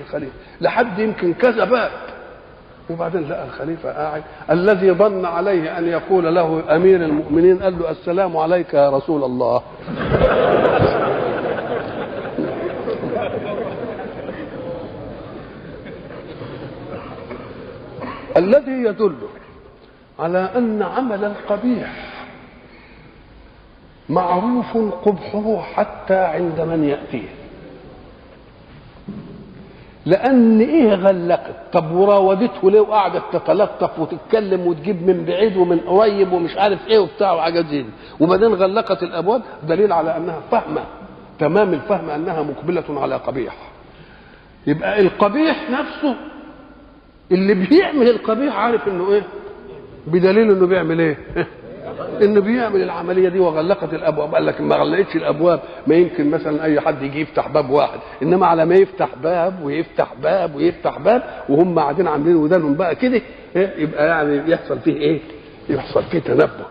الخليفه لحد يمكن كذا باب وبعدين لقى الخليفه قاعد الذي ظن عليه ان يقول له امير المؤمنين قال له السلام عليك يا رسول الله الذي يدل على ان عمل القبيح معروف قبحه حتى عند من ياتيه لان ايه غلقت طب وراودته ليه وقعدت تتلطف وتتكلم وتجيب من بعيد ومن قريب ومش عارف ايه وبتاع وحاجات زي دي وبعدين غلقت الابواب دليل على انها فاهمه تمام الفهم انها مقبله على قبيح يبقى القبيح نفسه اللي بيعمل القبيح عارف انه ايه بدليل انه بيعمل ايه انه بيعمل العمليه دي وغلقت الابواب قال لك ما غلقتش الابواب ما يمكن مثلا اي حد يجي يفتح باب واحد انما على ما يفتح باب ويفتح باب ويفتح باب وهم قاعدين عاملين ودانهم بقى كده إيه يبقى يعني يحصل فيه ايه يحصل فيه تنبه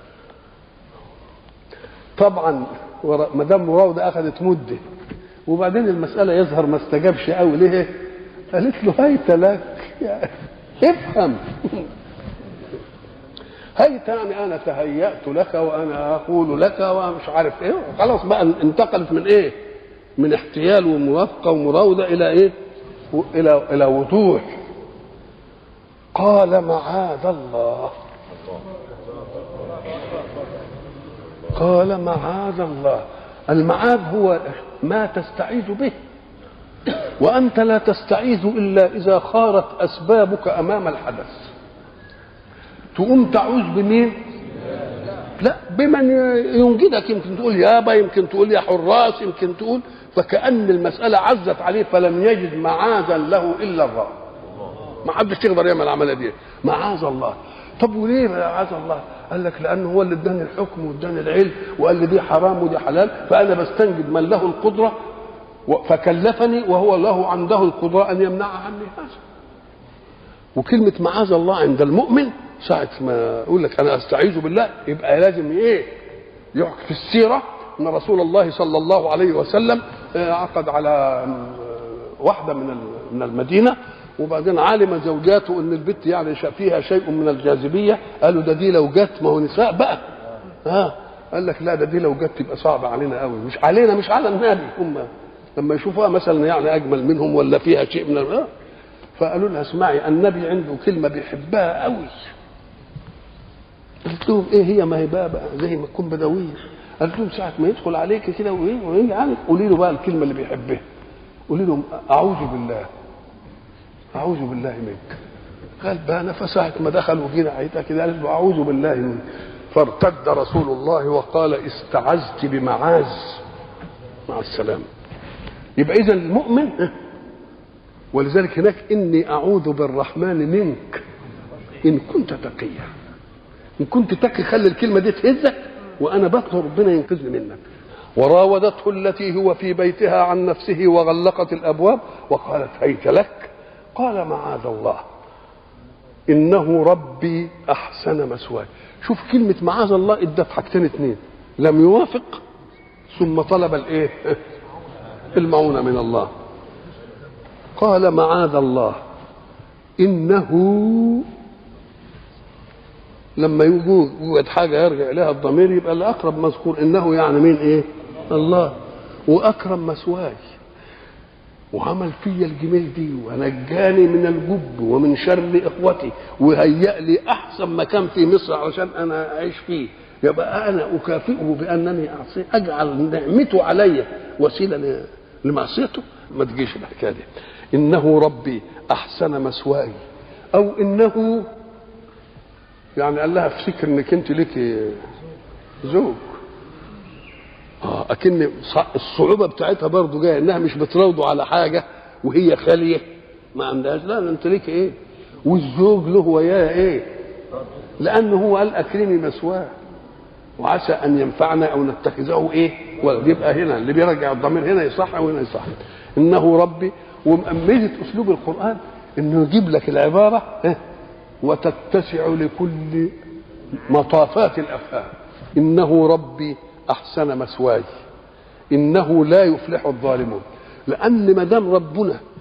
طبعا ما دام مراوده اخذت مده وبعدين المساله يظهر ما استجابش قوي ليه قالت له هيت لك يعني افهم هيت يعني انا تهيأت لك وانا اقول لك ومش عارف ايه خلاص بقى انتقلت من ايه من احتيال وموافقه ومراوده الى ايه الى الى وضوح قال معاذ الله قال معاذ الله المعاذ هو ما تستعيذ به وانت لا تستعيذ الا اذا خارت اسبابك امام الحدث تقوم تعوذ بمين لا بمن ينجدك يمكن تقول يابا يمكن تقول يا حراس يمكن تقول فكأن المسألة عزت عليه فلم يجد معاذا له إلا الله ما حدش يقدر يعمل العملية دي معاذ الله طب وليه معاذ الله قال لك لأنه هو اللي اداني الحكم واداني العلم وقال لي دي حرام ودي حلال فأنا بستنجد من له القدرة فكلفني وهو له عنده القدرة أن يمنع عني هذا وكلمة معاذ الله عند المؤمن ساعة ما يقول لك أنا أستعيذ بالله يبقى لازم إيه يحكي في السيرة أن رسول الله صلى الله عليه وسلم عقد على واحدة من من المدينة وبعدين علم زوجاته ان البت يعني فيها شيء من الجاذبيه قالوا ده دي لو جت ما هو نساء بقى ها قال لك لا ده دي لو جت تبقى صعبه علينا قوي مش علينا مش على النبي هم لما يشوفوها مثلا يعني اجمل منهم ولا فيها شيء من ال... فقالوا لها اسمعي النبي عنده كلمه بيحبها قوي قلت لهم ايه هي ما هي بقى, بقى زي ما تكون بدويه قالت لهم ساعه ما يدخل عليك كده وايه ويجي يعني قولي له بقى الكلمه اللي بيحبها قولي له اعوذ بالله اعوذ بالله منك قال بقى انا فساعة ما دخل وجينا عيتها كده قالت له اعوذ بالله منك فارتد رسول الله وقال استعذت بمعاذ مع السلامه يبقى اذا المؤمن ولذلك هناك اني اعوذ بالرحمن منك ان كنت تقيا ان كنت تقي خلي الكلمه دي تهزك وانا بطلب ربنا ينقذني منك وراودته التي هو في بيتها عن نفسه وغلقت الابواب وقالت هيت لك قال معاذ الله انه ربي احسن مثواي شوف كلمه معاذ الله ادت حاجتين اتنين لم يوافق ثم طلب الايه المعونه من الله قال معاذ الله انه لما يوجد حاجه يرجع اليها الضمير يبقى الاقرب مذكور انه يعني مين ايه الله واكرم مثواي وعمل فيا الجميل دي ونجاني من الجب ومن شر اخوتي وهيأ لي احسن مكان في مصر علشان انا اعيش فيه يبقى انا اكافئه بانني اعصي اجعل نعمته علي وسيله لمعصيته ما تجيش الحكايه دي انه ربي احسن مثواي او انه يعني قال لها افتكر انك انت لك زوج اه اكن الصعوبه بتاعتها برضه جايه انها مش بتراوده على حاجه وهي خاليه ما عندهاش لا انت ليك ايه والزوج له وياه ايه لانه هو قال اكرمي مثواه وعسى ان ينفعنا او نتخذه ايه ويبقى هنا اللي بيرجع الضمير هنا يصح وهنا يصح انه ربي ومأمنة اسلوب القران انه يجيب لك العباره إيه؟ وتتسع لكل مطافات الافهام انه ربي احسن مثواي انه لا يفلح الظالمون لان ما دام ربنا